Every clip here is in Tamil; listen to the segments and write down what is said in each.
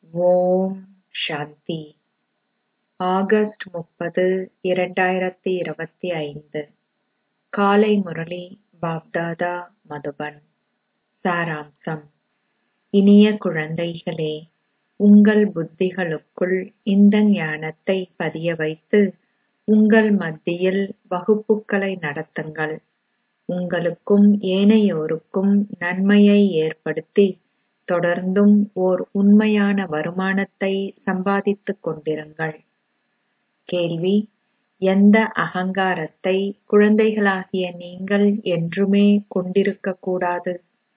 ஓம் சாந்தி ஆகஸ்ட் முப்பது இரண்டாயிரத்தி இருபத்தி ஐந்து காலை முரளி பாப்தாதா மதுபன் சாராம்சம் இனிய குழந்தைகளே உங்கள் புத்திகளுக்குள் இந்த ஞானத்தை பதிய வைத்து உங்கள் மத்தியில் வகுப்புகளை நடத்துங்கள் உங்களுக்கும் ஏனையோருக்கும் நன்மையை ஏற்படுத்தி தொடர்ந்தும் ஓர் உண்மையான வருமானத்தை சம்பாதித்துக் கொண்டிருங்கள் கேள்வி எந்த அகங்காரத்தை குழந்தைகளாகிய நீங்கள் என்றுமே கொண்டிருக்கக் கூடாது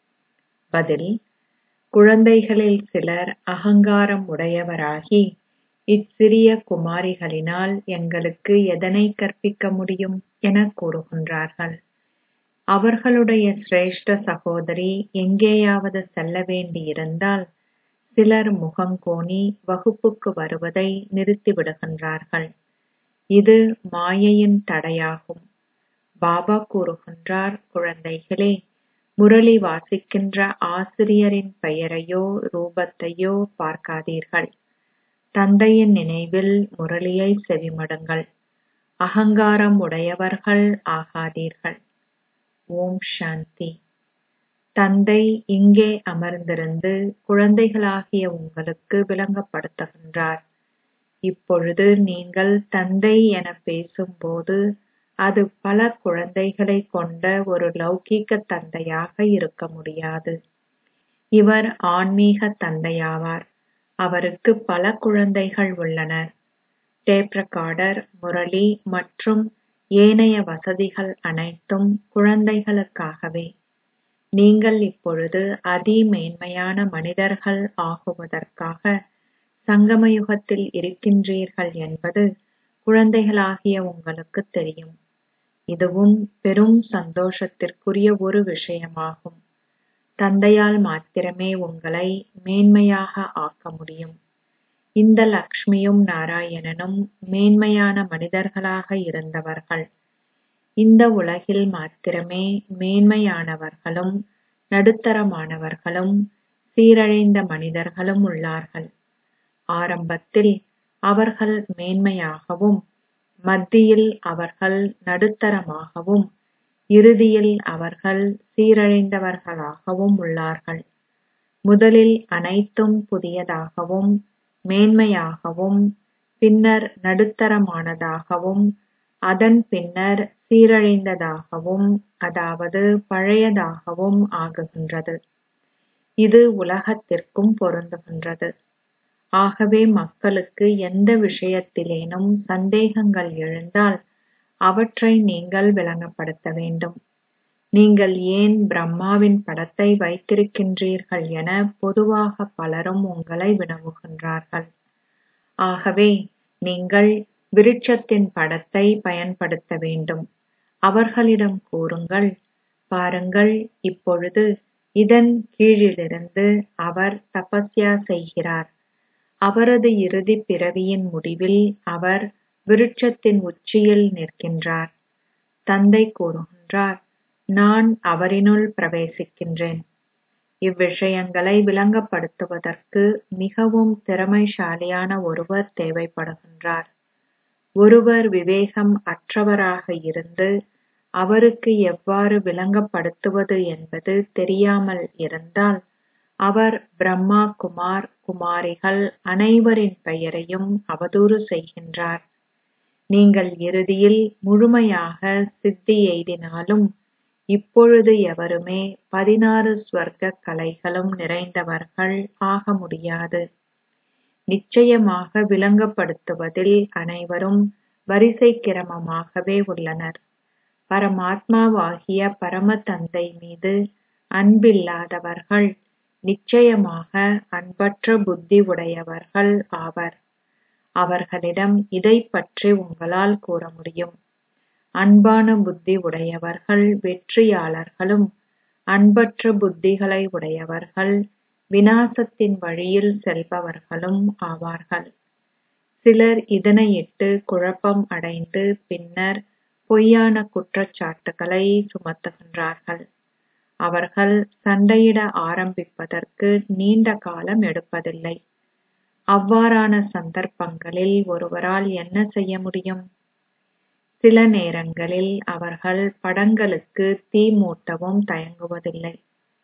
பதில் குழந்தைகளில் சிலர் அகங்காரம் உடையவராகி இச்சிறிய குமாரிகளினால் எங்களுக்கு எதனை கற்பிக்க முடியும் எனக் கூறுகின்றார்கள் அவர்களுடைய சிரேஷ்ட சகோதரி எங்கேயாவது செல்ல வேண்டியிருந்தால் சிலர் முகங்கோணி வகுப்புக்கு வருவதை நிறுத்திவிடுகின்றார்கள் இது மாயையின் தடையாகும் பாபா கூறுகின்றார் குழந்தைகளே முரளி வாசிக்கின்ற ஆசிரியரின் பெயரையோ ரூபத்தையோ பார்க்காதீர்கள் தந்தையின் நினைவில் முரளியை செவிமடுங்கள் அகங்காரம் உடையவர்கள் ஆகாதீர்கள் ஓம் சாந்தி தந்தை இங்கே அமர்ந்திருந்து குழந்தைகளாகிய உங்களுக்கு விளங்கப்படுத்துகின்றார் இப்பொழுது நீங்கள் தந்தை என பேசும்போது அது பல குழந்தைகளை கொண்ட ஒரு லௌகீக தந்தையாக இருக்க முடியாது இவர் ஆன்மீக தந்தையாவார் அவருக்கு பல குழந்தைகள் உள்ளனர் டேப் ரெக்கார்டர் முரளி மற்றும் ஏனைய வசதிகள் அனைத்தும் குழந்தைகளுக்காகவே நீங்கள் இப்பொழுது அதிமேன்மையான மனிதர்கள் ஆகுவதற்காக சங்கமயுகத்தில் இருக்கின்றீர்கள் என்பது குழந்தைகளாகிய உங்களுக்கு தெரியும் இதுவும் பெரும் சந்தோஷத்திற்குரிய ஒரு விஷயமாகும் தந்தையால் மாத்திரமே உங்களை மேன்மையாக ஆக்க முடியும் இந்த லக்ஷ்மியும் நாராயணனும் மேன்மையான மனிதர்களாக இருந்தவர்கள் இந்த உலகில் மாத்திரமே மேன்மையானவர்களும் நடுத்தரமானவர்களும் சீரழிந்த மனிதர்களும் உள்ளார்கள் ஆரம்பத்தில் அவர்கள் மேன்மையாகவும் மத்தியில் அவர்கள் நடுத்தரமாகவும் இறுதியில் அவர்கள் சீரழிந்தவர்களாகவும் உள்ளார்கள் முதலில் அனைத்தும் புதியதாகவும் மேன்மையாகவும் பின்னர் நடுத்தரமானதாகவும் அதன் பின்னர் சீரழிந்ததாகவும் அதாவது பழையதாகவும் ஆகுகின்றது இது உலகத்திற்கும் பொருந்துகின்றது ஆகவே மக்களுக்கு எந்த விஷயத்திலேனும் சந்தேகங்கள் எழுந்தால் அவற்றை நீங்கள் விளங்கப்படுத்த வேண்டும் நீங்கள் ஏன் பிரம்மாவின் படத்தை வைத்திருக்கின்றீர்கள் என பொதுவாக பலரும் உங்களை வினவுகின்றார்கள் ஆகவே நீங்கள் விருட்சத்தின் படத்தை பயன்படுத்த வேண்டும் அவர்களிடம் கூறுங்கள் பாருங்கள் இப்பொழுது இதன் கீழிருந்து அவர் தபஸ்யா செய்கிறார் அவரது இறுதி பிறவியின் முடிவில் அவர் விருட்சத்தின் உச்சியில் நிற்கின்றார் தந்தை கூறுகின்றார் நான் அவரினுள் பிரவேசிக்கின்றேன் இவ்விஷயங்களை விளங்கப்படுத்துவதற்கு மிகவும் திறமைசாலியான ஒருவர் தேவைப்படுகின்றார் ஒருவர் விவேகம் அற்றவராக இருந்து அவருக்கு எவ்வாறு விளங்கப்படுத்துவது என்பது தெரியாமல் இருந்தால் அவர் பிரம்மா குமார் குமாரிகள் அனைவரின் பெயரையும் அவதூறு செய்கின்றார் நீங்கள் இறுதியில் முழுமையாக சித்தி எய்தினாலும் இப்பொழுது எவருமே பதினாறு ஸ்வர்க்க கலைகளும் நிறைந்தவர்கள் ஆக முடியாது நிச்சயமாக விளங்கப்படுத்துவதில் அனைவரும் வரிசை கிரமமாகவே உள்ளனர் பரமாத்மாவாகிய பரம தந்தை மீது அன்பில்லாதவர்கள் நிச்சயமாக அன்பற்ற புத்தி உடையவர்கள் ஆவர் அவர்களிடம் இதை பற்றி உங்களால் கூற முடியும் அன்பான புத்தி உடையவர்கள் வெற்றியாளர்களும் அன்பற்ற புத்திகளை உடையவர்கள் வினாசத்தின் வழியில் செல்பவர்களும் ஆவார்கள் சிலர் இதனையிட்டு குழப்பம் அடைந்து பின்னர் பொய்யான குற்றச்சாட்டுகளை சுமத்துகின்றார்கள் அவர்கள் சண்டையிட ஆரம்பிப்பதற்கு நீண்ட காலம் எடுப்பதில்லை அவ்வாறான சந்தர்ப்பங்களில் ஒருவரால் என்ன செய்ய முடியும் சில நேரங்களில் அவர்கள் படங்களுக்கு தீ மூட்டவும் தயங்குவதில்லை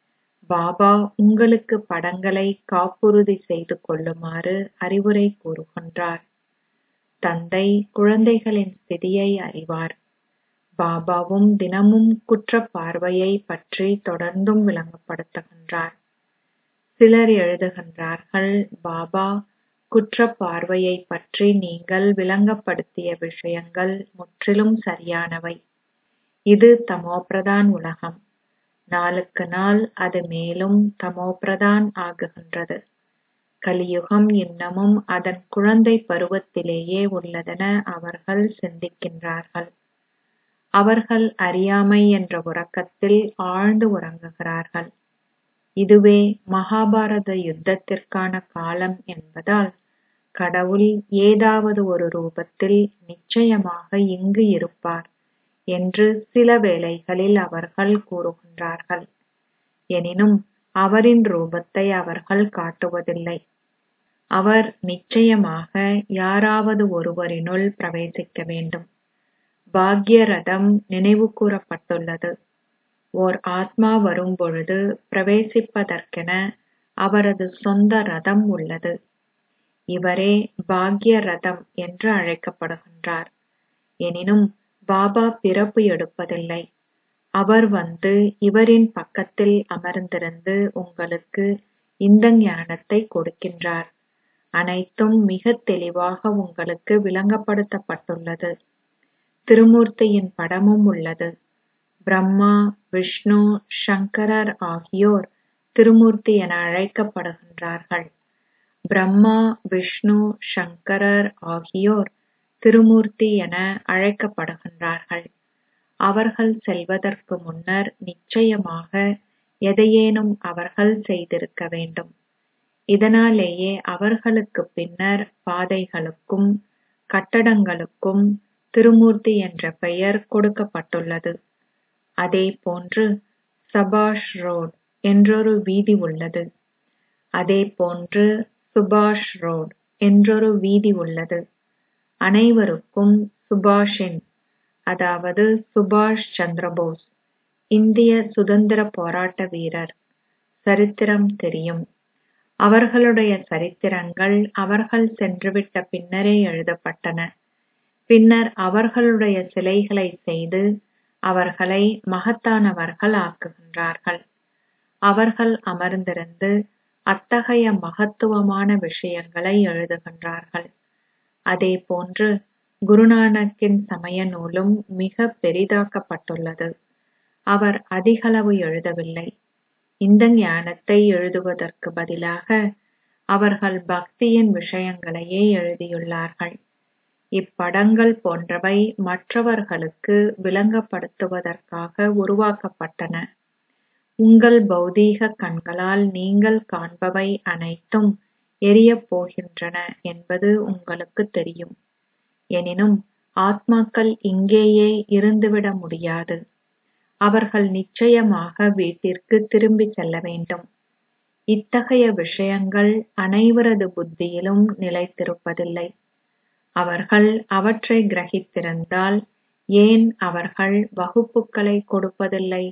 பாபா உங்களுக்கு படங்களை காப்புறுதி செய்து கொள்ளுமாறு அறிவுரை கூறுகின்றார் தந்தை குழந்தைகளின் ஸ்திதியை அறிவார் பாபாவும் தினமும் குற்றப் பார்வையை பற்றி தொடர்ந்தும் விளங்கப்படுத்துகின்றார் சிலர் எழுதுகின்றார்கள் பாபா குற்றப் பார்வையை பற்றி நீங்கள் விளங்கப்படுத்திய விஷயங்கள் முற்றிலும் சரியானவை இது தமோபிரதான் உலகம் நாளுக்கு நாள் அது மேலும் தமோபிரதான் ஆகுகின்றது கலியுகம் இன்னமும் அதன் குழந்தை பருவத்திலேயே உள்ளதென அவர்கள் சிந்திக்கின்றார்கள் அவர்கள் அறியாமை என்ற உறக்கத்தில் ஆழ்ந்து உறங்குகிறார்கள் இதுவே மகாபாரத யுத்தத்திற்கான காலம் என்பதால் கடவுள் ஏதாவது ஒரு ரூபத்தில் நிச்சயமாக இங்கு இருப்பார் என்று சில வேளைகளில் அவர்கள் கூறுகின்றார்கள் எனினும் அவரின் ரூபத்தை அவர்கள் காட்டுவதில்லை அவர் நிச்சயமாக யாராவது ஒருவரினுள் பிரவேசிக்க வேண்டும் பாக்ய ரதம் நினைவு கூறப்பட்டுள்ளது ஓர் ஆத்மா வரும்பொழுது பிரவேசிப்பதற்கென அவரது சொந்த ரதம் உள்ளது இவரே பாக்ய ரதம் என்று அழைக்கப்படுகின்றார் எனினும் பாபா பிறப்பு எடுப்பதில்லை அவர் வந்து இவரின் பக்கத்தில் அமர்ந்திருந்து உங்களுக்கு இந்த ஞானத்தை கொடுக்கின்றார் அனைத்தும் மிக தெளிவாக உங்களுக்கு விளங்கப்படுத்தப்பட்டுள்ளது திருமூர்த்தியின் படமும் உள்ளது பிரம்மா விஷ்ணு சங்கரர் ஆகியோர் திருமூர்த்தி என அழைக்கப்படுகின்றார்கள் பிரம்மா விஷ்ணு சங்கரர் ஆகியோர் திருமூர்த்தி என அழைக்கப்படுகின்றார்கள் அவர்கள் செல்வதற்கு முன்னர் நிச்சயமாக எதையேனும் அவர்கள் செய்திருக்க வேண்டும் இதனாலேயே அவர்களுக்கு பின்னர் பாதைகளுக்கும் கட்டடங்களுக்கும் திருமூர்த்தி என்ற பெயர் கொடுக்கப்பட்டுள்ளது அதே போன்று சபாஷ் ரோட் என்றொரு வீதி உள்ளது அதே போன்று சுபாஷ் ரோட் என்றொரு வீதி உள்ளது அனைவருக்கும் சுபாஷின் அதாவது சுபாஷ் சந்திரபோஸ் இந்திய சுதந்திர போராட்ட வீரர் சரித்திரம் தெரியும் அவர்களுடைய சரித்திரங்கள் அவர்கள் சென்றுவிட்ட பின்னரே எழுதப்பட்டன பின்னர் அவர்களுடைய சிலைகளை செய்து அவர்களை மகத்தானவர்கள் ஆக்குகின்றார்கள் அவர்கள் அமர்ந்திருந்து அத்தகைய மகத்துவமான விஷயங்களை எழுதுகின்றார்கள் அதே போன்று குருநானக்கின் சமய நூலும் மிக பெரிதாக்கப்பட்டுள்ளது அவர் அதிகளவு எழுதவில்லை இந்த ஞானத்தை எழுதுவதற்கு பதிலாக அவர்கள் பக்தியின் விஷயங்களையே எழுதியுள்ளார்கள் இப்படங்கள் போன்றவை மற்றவர்களுக்கு விளங்கப்படுத்துவதற்காக உருவாக்கப்பட்டன உங்கள் பௌதீக கண்களால் நீங்கள் காண்பவை அனைத்தும் எரியப் போகின்றன என்பது உங்களுக்கு தெரியும் எனினும் ஆத்மாக்கள் இங்கேயே இருந்துவிட முடியாது அவர்கள் நிச்சயமாக வீட்டிற்கு திரும்பி செல்ல வேண்டும் இத்தகைய விஷயங்கள் அனைவரது புத்தியிலும் நிலைத்திருப்பதில்லை அவர்கள் அவற்றை கிரகித்திருந்தால் ஏன் அவர்கள் வகுப்புகளை கொடுப்பதில்லை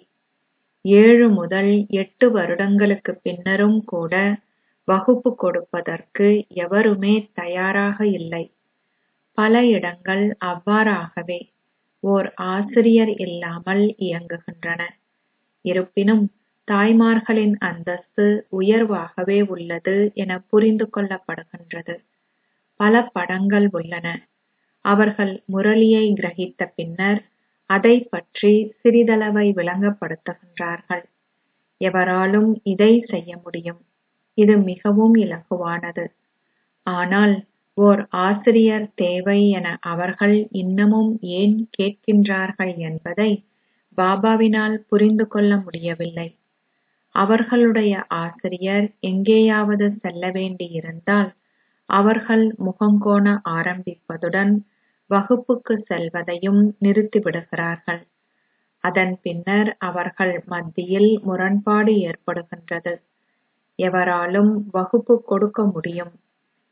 ஏழு முதல் எட்டு வருடங்களுக்கு பின்னரும் கூட வகுப்பு கொடுப்பதற்கு எவருமே தயாராக இல்லை பல இடங்கள் அவ்வாறாகவே ஓர் ஆசிரியர் இல்லாமல் இயங்குகின்றன இருப்பினும் தாய்மார்களின் அந்தஸ்து உயர்வாகவே உள்ளது என புரிந்து கொள்ளப்படுகின்றது பல படங்கள் உள்ளன அவர்கள் முரளியை கிரகித்த பின்னர் அதை பற்றி சிறிதளவை விளங்கப்படுத்துகின்றார்கள் எவராலும் இதை செய்ய முடியும் இது மிகவும் இலகுவானது ஆனால் ஓர் ஆசிரியர் தேவை என அவர்கள் இன்னமும் ஏன் கேட்கின்றார்கள் என்பதை பாபாவினால் புரிந்து கொள்ள முடியவில்லை அவர்களுடைய ஆசிரியர் எங்கேயாவது செல்ல வேண்டியிருந்தால் அவர்கள் முகங்கோண ஆரம்பிப்பதுடன் வகுப்புக்கு செல்வதையும் நிறுத்திவிடுகிறார்கள் அதன் பின்னர் அவர்கள் மத்தியில் முரண்பாடு ஏற்படுகின்றது எவராலும் வகுப்பு கொடுக்க முடியும்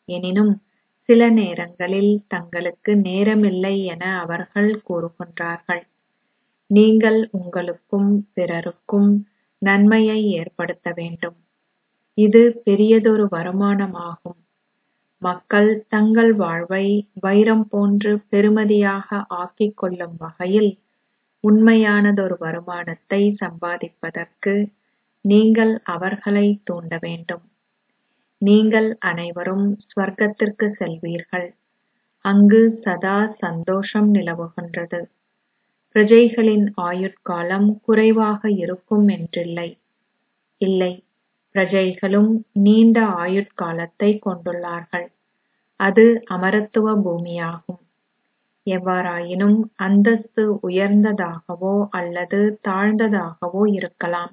எனினும் சில நேரங்களில் தங்களுக்கு நேரமில்லை என அவர்கள் கூறுகின்றார்கள் நீங்கள் உங்களுக்கும் பிறருக்கும் நன்மையை ஏற்படுத்த வேண்டும் இது பெரியதொரு வருமானமாகும் மக்கள் தங்கள் வாழ்வை வைரம் போன்று பெறுமதியாக ஆக்கிக் கொள்ளும் வகையில் உண்மையானதொரு வருமானத்தை சம்பாதிப்பதற்கு நீங்கள் அவர்களை தூண்ட வேண்டும் நீங்கள் அனைவரும் ஸ்வர்க்கத்திற்கு செல்வீர்கள் அங்கு சதா சந்தோஷம் நிலவுகின்றது பிரஜைகளின் ஆயுட்காலம் குறைவாக இருக்கும் என்றில்லை இல்லை பிரஜைகளும் நீண்ட ஆயுட்காலத்தை கொண்டுள்ளார்கள் அது அமரத்துவ பூமியாகும் எவ்வாறாயினும் அந்தஸ்து உயர்ந்ததாகவோ அல்லது தாழ்ந்ததாகவோ இருக்கலாம்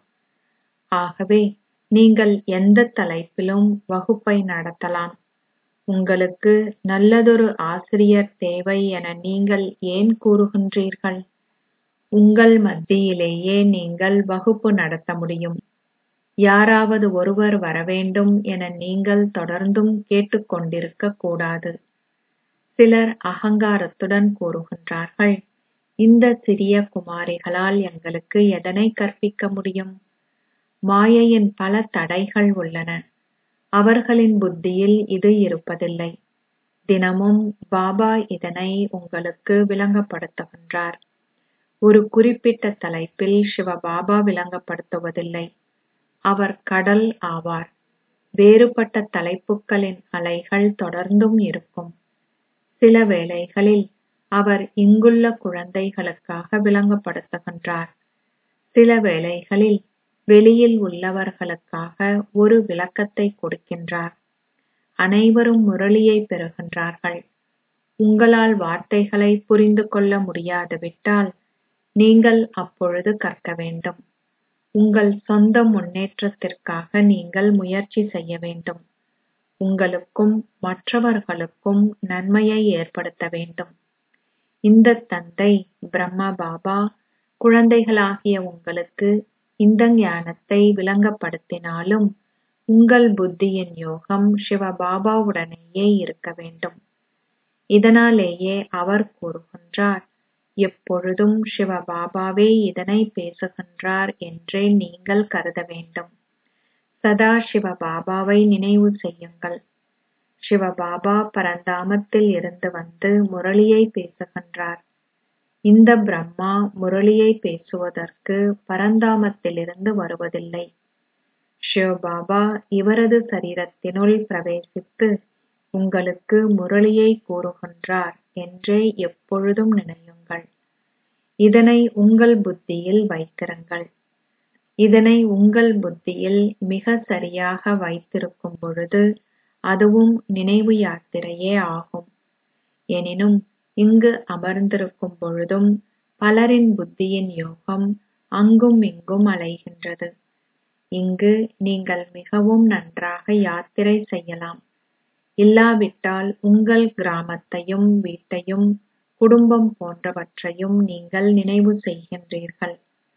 ஆகவே நீங்கள் எந்த தலைப்பிலும் வகுப்பை நடத்தலாம் உங்களுக்கு நல்லதொரு ஆசிரியர் தேவை என நீங்கள் ஏன் கூறுகின்றீர்கள் உங்கள் மத்தியிலேயே நீங்கள் வகுப்பு நடத்த முடியும் யாராவது ஒருவர் வரவேண்டும் என நீங்கள் தொடர்ந்தும் கேட்டுக் கொண்டிருக்க கூடாது சிலர் அகங்காரத்துடன் கூறுகின்றார்கள் இந்த சிறிய குமாரிகளால் எங்களுக்கு எதனை கற்பிக்க முடியும் மாயையின் பல தடைகள் உள்ளன அவர்களின் புத்தியில் இது இருப்பதில்லை தினமும் பாபா இதனை உங்களுக்கு விளங்கப்படுத்துகின்றார் ஒரு குறிப்பிட்ட தலைப்பில் சிவபாபா விளங்கப்படுத்துவதில்லை அவர் கடல் ஆவார் வேறுபட்ட தலைப்புகளின் அலைகள் தொடர்ந்தும் இருக்கும் சில வேளைகளில் அவர் இங்குள்ள குழந்தைகளுக்காக விளங்கப்படுத்துகின்றார் சில வேளைகளில் வெளியில் உள்ளவர்களுக்காக ஒரு விளக்கத்தை கொடுக்கின்றார் அனைவரும் முரளியை பெறுகின்றார்கள் உங்களால் வார்த்தைகளை புரிந்து கொள்ள முடியாதுவிட்டால் நீங்கள் அப்பொழுது கற்க வேண்டும் உங்கள் சொந்த முன்னேற்றத்திற்காக நீங்கள் முயற்சி செய்ய வேண்டும் உங்களுக்கும் மற்றவர்களுக்கும் நன்மையை ஏற்படுத்த வேண்டும் இந்த தந்தை பிரம்மா பாபா குழந்தைகளாகிய உங்களுக்கு இந்த ஞானத்தை விளங்கப்படுத்தினாலும் உங்கள் புத்தியின் யோகம் சிவபாபாவுடனேயே இருக்க வேண்டும் இதனாலேயே அவர் கூறுகின்றார் எப்பொழுதும் சிவபாபாவே இதனை பேசுகின்றார் என்றே நீங்கள் கருத வேண்டும் சதா சிவபாபாவை நினைவு செய்யுங்கள் சிவபாபா பரந்தாமத்தில் இருந்து வந்து முரளியை பேசுகின்றார் இந்த பிரம்மா முரளியை பேசுவதற்கு பரந்தாமத்திலிருந்து வருவதில்லை சிவபாபா இவரது சரீரத்தினுள் பிரவேசித்து உங்களுக்கு முரளியை கூறுகின்றார் என்றே எப்பொழுதும் நினையுங்கள் இதனை உங்கள் புத்தியில் வைத்திருங்கள் இதனை உங்கள் புத்தியில் மிக சரியாக வைத்திருக்கும் பொழுது அதுவும் நினைவு யாத்திரையே ஆகும் எனினும் இங்கு அமர்ந்திருக்கும் பொழுதும் பலரின் புத்தியின் யோகம் அங்கும் இங்கும் அலைகின்றது இங்கு நீங்கள் மிகவும் நன்றாக யாத்திரை செய்யலாம் இல்லாவிட்டால் உங்கள் கிராமத்தையும் வீட்டையும் குடும்பம் போன்றவற்றையும் நீங்கள் நினைவு செய்கின்றீர்கள்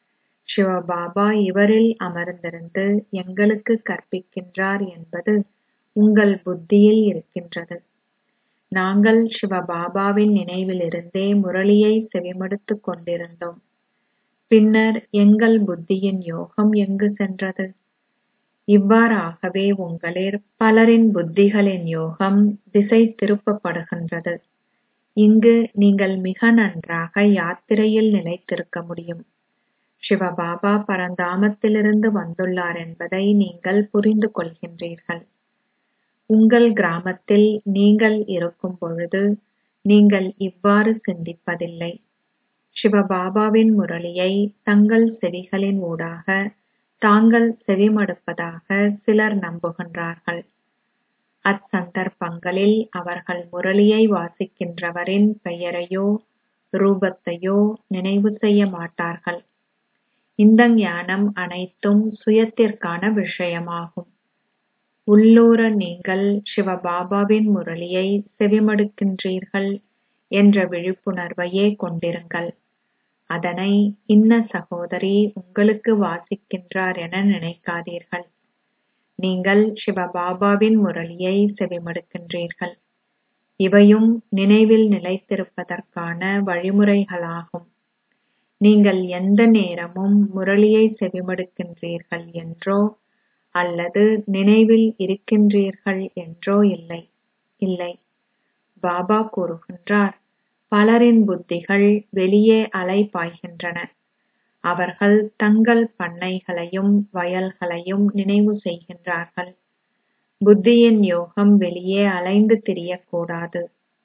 சிவபாபா இவரில் அமர்ந்திருந்து எங்களுக்கு கற்பிக்கின்றார் என்பது உங்கள் புத்தியில் இருக்கின்றது நாங்கள் சிவபாபாவின் நினைவிலிருந்தே முரளியை செவிமடுத்துக் கொண்டிருந்தோம் பின்னர் எங்கள் புத்தியின் யோகம் எங்கு சென்றது இவ்வாறாகவே உங்களில் பலரின் புத்திகளின் யோகம் திசை திருப்பப்படுகின்றது இங்கு நீங்கள் மிக நன்றாக யாத்திரையில் நிலைத்திருக்க முடியும் சிவபாபா பரந்தாமத்திலிருந்து வந்துள்ளார் என்பதை நீங்கள் புரிந்து கொள்கின்றீர்கள் உங்கள் கிராமத்தில் நீங்கள் இருக்கும் பொழுது நீங்கள் இவ்வாறு சிந்திப்பதில்லை சிவபாபாவின் முரளியை தங்கள் செவிகளின் ஊடாக தாங்கள் செவிமடுப்பதாக சிலர் நம்புகின்றார்கள் அச்சந்தர்ப்பங்களில் அவர்கள் முரளியை வாசிக்கின்றவரின் பெயரையோ ரூபத்தையோ நினைவு செய்ய மாட்டார்கள் இந்த ஞானம் அனைத்தும் சுயத்திற்கான விஷயமாகும் உள்ளூர நீங்கள் சிவபாபாவின் முரளியை செவிமடுக்கின்றீர்கள் என்ற விழிப்புணர்வையே கொண்டிருங்கள் அதனை இன்ன சகோதரி உங்களுக்கு வாசிக்கின்றார் என நினைக்காதீர்கள் நீங்கள் சிவபாபாவின் முரளியை செவிமடுக்கின்றீர்கள் இவையும் நினைவில் நிலைத்திருப்பதற்கான வழிமுறைகளாகும் நீங்கள் எந்த நேரமும் முரளியை செவிமடுக்கின்றீர்கள் என்றோ அல்லது நினைவில் இருக்கின்றீர்கள் என்றோ இல்லை இல்லை பாபா கூறுகின்றார் பலரின் புத்திகள் வெளியே அலைபாய்கின்றன அவர்கள் தங்கள் பண்ணைகளையும் வயல்களையும் நினைவு செய்கின்றார்கள் புத்தியின் யோகம் வெளியே அலைந்து திரியக்கூடாது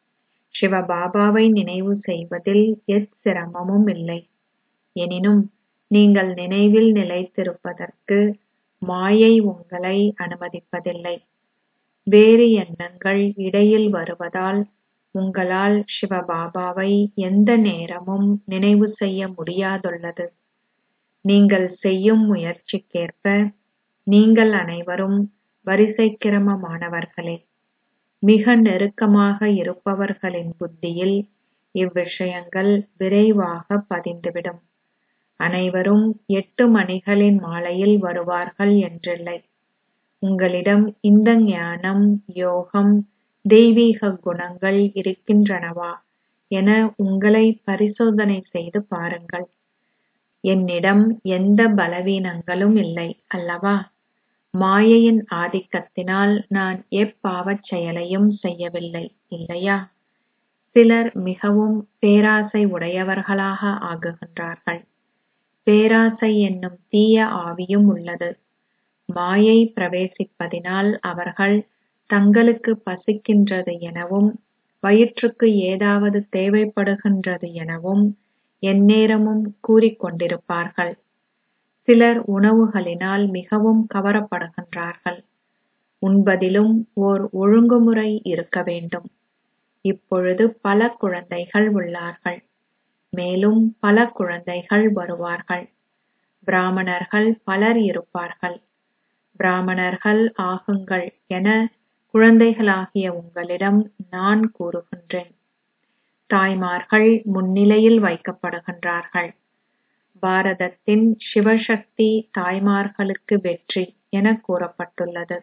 சிவபாபாவை நினைவு செய்வதில் எச்சிரமமும் இல்லை எனினும் நீங்கள் நினைவில் நிலைத்திருப்பதற்கு மாயை உங்களை அனுமதிப்பதில்லை வேறு எண்ணங்கள் இடையில் வருவதால் உங்களால் சிவபாபாவை எந்த நேரமும் நினைவு செய்ய முடியாதுள்ளது நீங்கள் செய்யும் முயற்சிக்கேற்ப நீங்கள் அனைவரும் வரிசைக்கிரமமானவர்களே மிக நெருக்கமாக இருப்பவர்களின் புத்தியில் இவ்விஷயங்கள் விரைவாக பதிந்துவிடும் அனைவரும் எட்டு மணிகளின் மாலையில் வருவார்கள் என்றில்லை உங்களிடம் இந்த ஞானம் யோகம் தெய்வீக குணங்கள் இருக்கின்றனவா என உங்களை பரிசோதனை செய்து பாருங்கள் என்னிடம் எந்த பலவீனங்களும் இல்லை அல்லவா மாயையின் ஆதிக்கத்தினால் நான் எப்பாவச் செயலையும் செய்யவில்லை இல்லையா சிலர் மிகவும் பேராசை உடையவர்களாக ஆகுகின்றார்கள் பேராசை என்னும் தீய ஆவியும் உள்ளது மாயை பிரவேசிப்பதினால் அவர்கள் தங்களுக்கு பசிக்கின்றது எனவும் வயிற்றுக்கு ஏதாவது தேவைப்படுகின்றது எனவும் எந்நேரமும் கூறிக்கொண்டிருப்பார்கள் சிலர் உணவுகளினால் மிகவும் கவரப்படுகின்றார்கள் உண்பதிலும் ஓர் ஒழுங்குமுறை இருக்க வேண்டும் இப்பொழுது பல குழந்தைகள் உள்ளார்கள் மேலும் பல குழந்தைகள் வருவார்கள் பிராமணர்கள் பலர் இருப்பார்கள் பிராமணர்கள் ஆகுங்கள் என குழந்தைகளாகிய உங்களிடம் நான் கூறுகின்றேன் தாய்மார்கள் முன்னிலையில் வைக்கப்படுகின்றார்கள் பாரதத்தின் சிவசக்தி தாய்மார்களுக்கு வெற்றி என கூறப்பட்டுள்ளது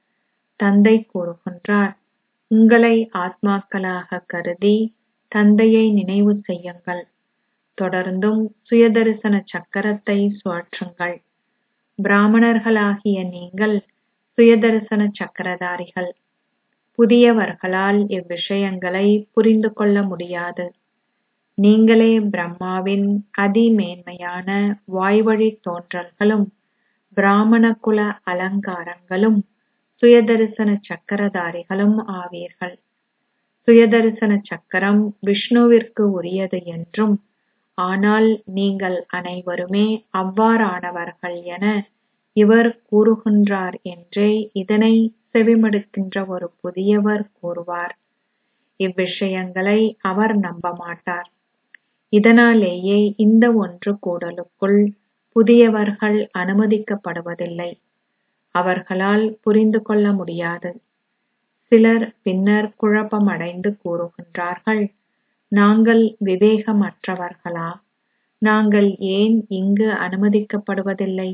தந்தை கூறுகின்றார் உங்களை ஆத்மாக்களாக கருதி தந்தையை நினைவு செய்யுங்கள் தொடர்ந்தும் சுயதரிசன சக்கரத்தை சுழற்றுங்கள் பிராமணர்களாகிய நீங்கள் சுயதரிசன சக்கரதாரிகள் புதியவர்களால் இவ்விஷயங்களை புரிந்து கொள்ள முடியாது நீங்களே பிரம்மாவின் அதிமேன்மையான வாய்வழி தோன்றல்களும் பிராமண குல அலங்காரங்களும் சுயதரிசன சக்கரதாரிகளும் ஆவீர்கள் சுயதரிசன சக்கரம் விஷ்ணுவிற்கு உரியது என்றும் ஆனால் நீங்கள் அனைவருமே அவ்வாறானவர்கள் என இவர் கூறுகின்றார் என்றே இதனை செவிமடுக்கின்ற ஒரு புதியவர் கூறுவார் இவ்விஷயங்களை அவர் நம்ப மாட்டார் இதனாலேயே இந்த ஒன்று கூடலுக்குள் புதியவர்கள் அனுமதிக்கப்படுவதில்லை அவர்களால் புரிந்து கொள்ள முடியாது சிலர் பின்னர் குழப்பமடைந்து கூறுகின்றார்கள் நாங்கள் விவேகமற்றவர்களா நாங்கள் ஏன் இங்கு அனுமதிக்கப்படுவதில்லை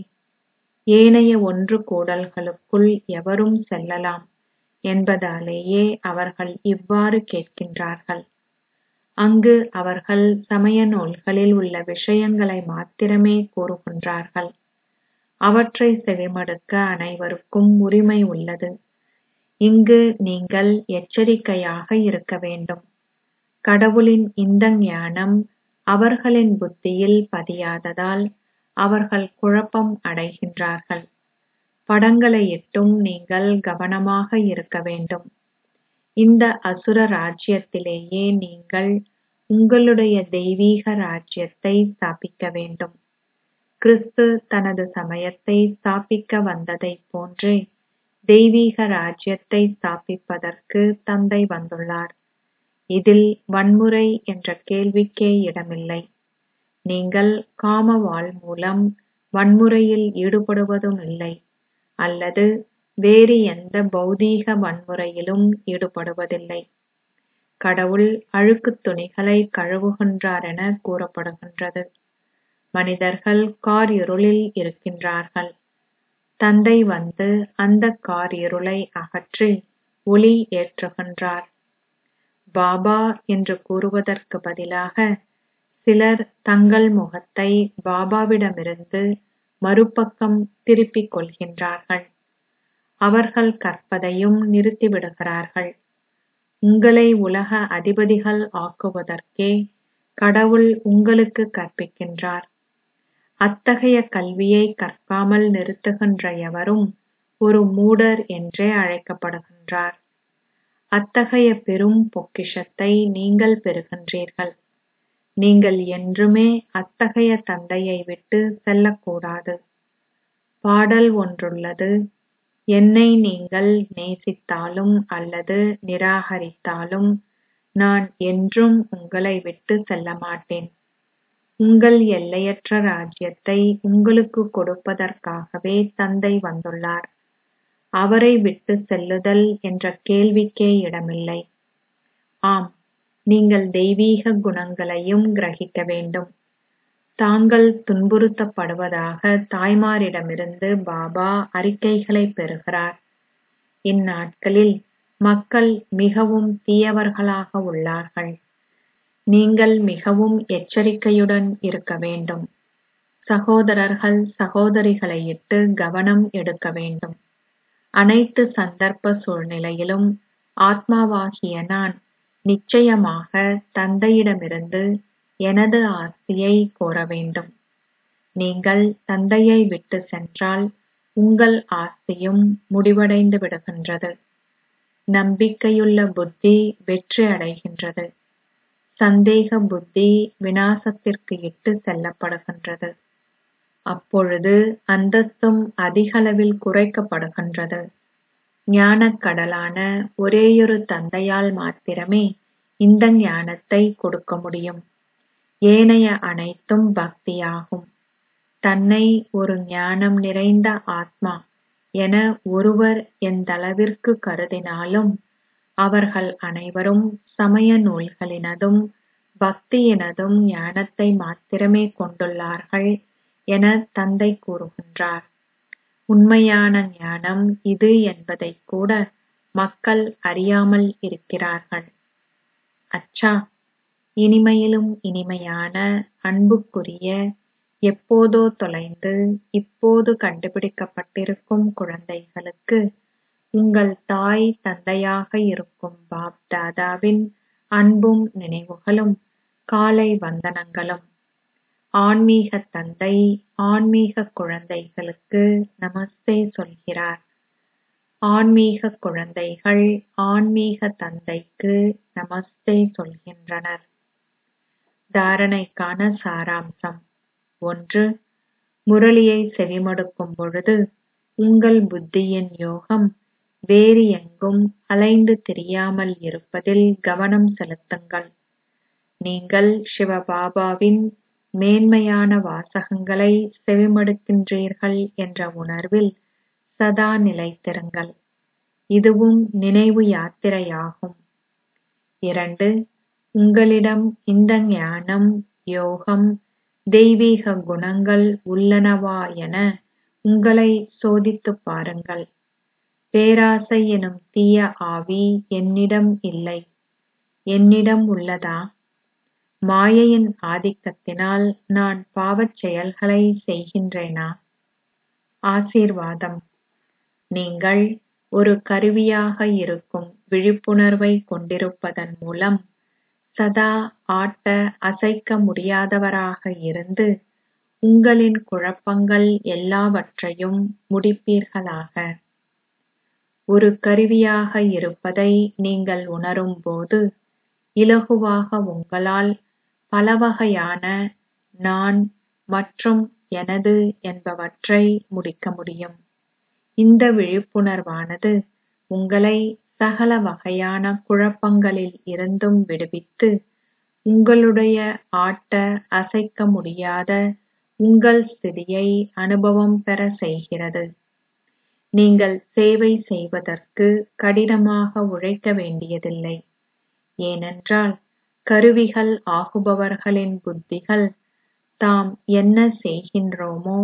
ஏனைய ஒன்று கூடல்களுக்குள் எவரும் செல்லலாம் என்பதாலேயே அவர்கள் இவ்வாறு கேட்கின்றார்கள் அங்கு அவர்கள் சமய நூல்களில் உள்ள விஷயங்களை மாத்திரமே கூறுகின்றார்கள் அவற்றை செவிமடுக்க அனைவருக்கும் உரிமை உள்ளது இங்கு நீங்கள் எச்சரிக்கையாக இருக்க வேண்டும் கடவுளின் இந்த ஞானம் அவர்களின் புத்தியில் பதியாததால் அவர்கள் குழப்பம் அடைகின்றார்கள் படங்களை இட்டும் நீங்கள் கவனமாக இருக்க வேண்டும் இந்த அசுர ராஜ்யத்திலேயே நீங்கள் உங்களுடைய தெய்வீக ராஜ்யத்தை ஸ்தாபிக்க வேண்டும் கிறிஸ்து தனது சமயத்தை ஸ்தாபிக்க வந்ததைப் போன்றே தெய்வீக ராஜ்யத்தை ஸ்தாபிப்பதற்கு தந்தை வந்துள்ளார் இதில் வன்முறை என்ற கேள்விக்கே இடமில்லை நீங்கள் காமவாள் மூலம் வன்முறையில் ஈடுபடுவதும் இல்லை அல்லது வேறு எந்த பௌதீக வன்முறையிலும் ஈடுபடுவதில்லை கடவுள் அழுக்குத் துணிகளை கழுவுகின்றார் என கூறப்படுகின்றது மனிதர்கள் காரிருளில் இருக்கின்றார்கள் தந்தை வந்து அந்தக் காரிருளை அகற்றி ஒளி ஏற்றுகின்றார் பாபா என்று கூறுவதற்கு பதிலாக சிலர் தங்கள் முகத்தை பாபாவிடமிருந்து மறுபக்கம் திருப்பிக் கொள்கின்றார்கள் அவர்கள் கற்பதையும் நிறுத்திவிடுகிறார்கள் உங்களை உலக அதிபதிகள் ஆக்குவதற்கே கடவுள் உங்களுக்கு கற்பிக்கின்றார் அத்தகைய கல்வியை கற்காமல் நிறுத்துகின்ற எவரும் ஒரு மூடர் என்றே அழைக்கப்படுகின்றார் அத்தகைய பெரும் பொக்கிஷத்தை நீங்கள் பெறுகின்றீர்கள் நீங்கள் என்றுமே அத்தகைய தந்தையை விட்டு செல்லக்கூடாது பாடல் ஒன்றுள்ளது என்னை நீங்கள் நேசித்தாலும் அல்லது நிராகரித்தாலும் நான் என்றும் உங்களை விட்டு செல்ல மாட்டேன் உங்கள் எல்லையற்ற ராஜ்யத்தை உங்களுக்கு கொடுப்பதற்காகவே தந்தை வந்துள்ளார் அவரை விட்டு செல்லுதல் என்ற கேள்விக்கே இடமில்லை ஆம் நீங்கள் தெய்வீக குணங்களையும் கிரகிக்க வேண்டும் தாங்கள் துன்புறுத்தப்படுவதாக தாய்மாரிடமிருந்து பாபா அறிக்கைகளை பெறுகிறார் இந்நாட்களில் மக்கள் மிகவும் தீயவர்களாக உள்ளார்கள் நீங்கள் மிகவும் எச்சரிக்கையுடன் இருக்க வேண்டும் சகோதரர்கள் சகோதரிகளை இட்டு கவனம் எடுக்க வேண்டும் அனைத்து சந்தர்ப்ப சூழ்நிலையிலும் ஆத்மாவாகிய நான் நிச்சயமாக தந்தையிடமிருந்து எனது ஆஸ்தியை கோர வேண்டும் நீங்கள் தந்தையை விட்டு சென்றால் உங்கள் ஆஸ்தியும் முடிவடைந்து விடுகின்றது நம்பிக்கையுள்ள புத்தி வெற்றி அடைகின்றது சந்தேக புத்தி விநாசத்திற்கு இட்டு செல்லப்படுகின்றது அப்பொழுது அந்தஸ்தும் அதிகளவில் குறைக்கப்படுகின்றது ஞானக் கடலான ஒரேயொரு தந்தையால் மாத்திரமே இந்த ஞானத்தை கொடுக்க முடியும் ஏனைய அனைத்தும் பக்தியாகும் தன்னை ஒரு ஞானம் நிறைந்த ஆத்மா என ஒருவர் எந்தளவிற்கு கருதினாலும் அவர்கள் அனைவரும் சமய நூல்களினதும் பக்தியினதும் ஞானத்தை மாத்திரமே கொண்டுள்ளார்கள் என தந்தை கூறுகின்றார் உண்மையான ஞானம் இது என்பதைக் கூட மக்கள் அறியாமல் இருக்கிறார்கள் அச்சா இனிமையிலும் இனிமையான அன்புக்குரிய எப்போதோ தொலைந்து இப்போது கண்டுபிடிக்கப்பட்டிருக்கும் குழந்தைகளுக்கு உங்கள் தாய் தந்தையாக இருக்கும் பாப் தாதாவின் அன்பும் நினைவுகளும் காலை வந்தனங்களும் ஆன்மீக தந்தை ஆன்மீக குழந்தைகளுக்கு நமஸ்தே சொல்கிறார் ஆன்மீக குழந்தைகள் ஆன்மீக தந்தைக்கு நமஸ்தே சொல்கின்றனர் தாரணைக்கான சாராம்சம் ஒன்று முரளியை செவிமடுக்கும் பொழுது உங்கள் புத்தியின் யோகம் வேறு எங்கும் அலைந்து திரியாமல் இருப்பதில் கவனம் செலுத்துங்கள் நீங்கள் சிவபாபாவின் மேன்மையான வாசகங்களை செவிமடுக்கின்றீர்கள் என்ற உணர்வில் சதா நிலைத்திருங்கள் இதுவும் நினைவு யாத்திரையாகும் இரண்டு உங்களிடம் இந்த ஞானம் யோகம் தெய்வீக குணங்கள் உள்ளனவா என உங்களை சோதித்துப் பாருங்கள் பேராசை எனும் தீய ஆவி என்னிடம் இல்லை என்னிடம் உள்ளதா மாயையின் ஆதிக்கத்தினால் நான் பாவச் செயல்களை செய்கின்றேனா ஆசீர்வாதம் நீங்கள் ஒரு கருவியாக இருக்கும் விழிப்புணர்வை கொண்டிருப்பதன் மூலம் சதா ஆட்ட அசைக்க முடியாதவராக இருந்து உங்களின் குழப்பங்கள் எல்லாவற்றையும் முடிப்பீர்களாக ஒரு கருவியாக இருப்பதை நீங்கள் உணரும்போது இலகுவாக உங்களால் பலவகையான நான் மற்றும் எனது என்பவற்றை முடிக்க முடியும் இந்த விழிப்புணர்வானது உங்களை சகல வகையான குழப்பங்களில் இருந்தும் விடுவித்து உங்களுடைய ஆட்ட அசைக்க முடியாத உங்கள் ஸ்திதியை அனுபவம் பெற செய்கிறது நீங்கள் சேவை செய்வதற்கு கடினமாக உழைக்க வேண்டியதில்லை ஏனென்றால் கருவிகள் ஆகுபவர்களின் புத்திகள் தாம் என்ன செய்கின்றோமோ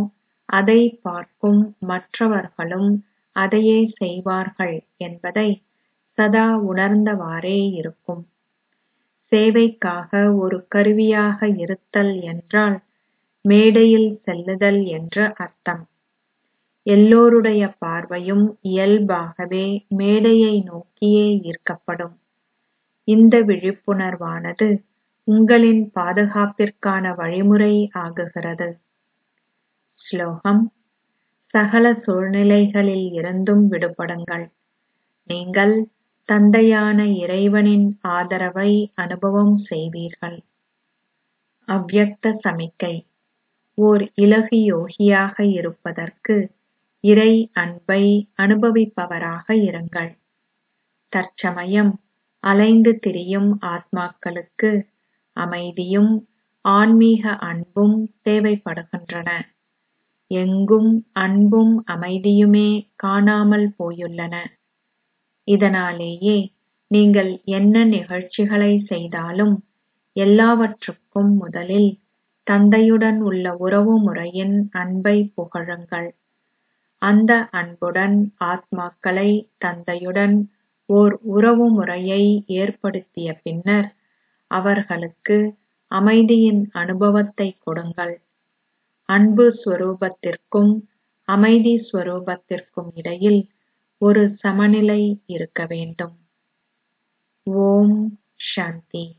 அதைப் பார்க்கும் மற்றவர்களும் அதையே செய்வார்கள் என்பதை சதா உணர்ந்தவாறே இருக்கும் சேவைக்காக ஒரு கருவியாக இருத்தல் என்றால் மேடையில் செல்லுதல் என்று அர்த்தம் எல்லோருடைய பார்வையும் இயல்பாகவே மேடையை நோக்கியே ஈர்க்கப்படும் இந்த விழிப்புணர்வானது உங்களின் பாதுகாப்பிற்கான வழிமுறை ஆகுகிறது ஸ்லோகம் சகல சூழ்நிலைகளில் இருந்தும் விடுபடுங்கள் நீங்கள் தந்தையான இறைவனின் ஆதரவை அனுபவம் செய்வீர்கள் அவ்யக்த சமிக்கை ஓர் இலகு யோகியாக இருப்பதற்கு இறை அன்பை அனுபவிப்பவராக இருங்கள் தற்சமயம் அலைந்து திரியும் ஆத்மாக்களுக்கு அமைதியும் ஆன்மீக அன்பும் தேவைப்படுகின்றன எங்கும் அன்பும் அமைதியுமே காணாமல் போயுள்ளன இதனாலேயே நீங்கள் என்ன நிகழ்ச்சிகளை செய்தாலும் எல்லாவற்றுக்கும் முதலில் தந்தையுடன் உள்ள உறவு முறையின் அன்பை புகழுங்கள் அந்த அன்புடன் ஆத்மாக்களை தந்தையுடன் ஓர் உறவு முறையை ஏற்படுத்திய பின்னர் அவர்களுக்கு அமைதியின் அனுபவத்தை கொடுங்கள் அன்பு ஸ்வரூபத்திற்கும் அமைதி ஸ்வரூபத்திற்கும் இடையில் ஒரு சமநிலை இருக்க வேண்டும் ஓம் சாந்தி